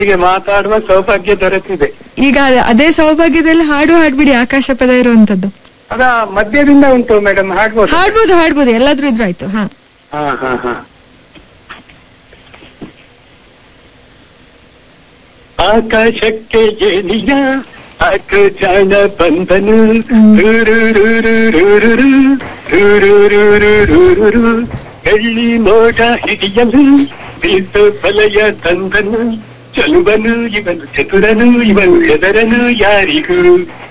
ಹೀಗೆ ಮಾತಾಡುವ ಸೌಭಾಗ್ಯ ದೊರೆತಿದೆ ಈಗ ಅದ- ಅದೇ ಸೌಭಾಗ್ಯದಲ್ಲಿ ಹಾಡು ಹಾಡ್ಬಿಡಿ ಆಕಾಶ ಪದ ಇರುವಂತದ್ದು ಅದ ಮಧ್ಯದಿಂದ ಉಂಟು ಮೇಡಮ್ ಹಾಡ್ಬೋದು ಹಾಡ್ಬೋದು ಹಾಡ್ಬೋದು ಎಲ್ಲಾದ್ರೂ ಇದ್ರು ಆಯ್ತು ಹಾ ಹಾ ಹಾ ಹಾ ಆಕಾಶಕ್ಕೆ ಏನಿಯ ಆಕ ಜಾಣ ಬಂದನು ರುರುರುರುರುರುರು, ರುರುರುರುರುರುರು. ಕಳ್ಳಿ ಮೋಡ ಹಿಡಿಯಲು ಬೀಸು ಬಲಯ ತಂದನು ಚಲುವನು ಇವನು ಚತುರನು ಇವನು ಹೆದರನು ಯಾರಿಗೂ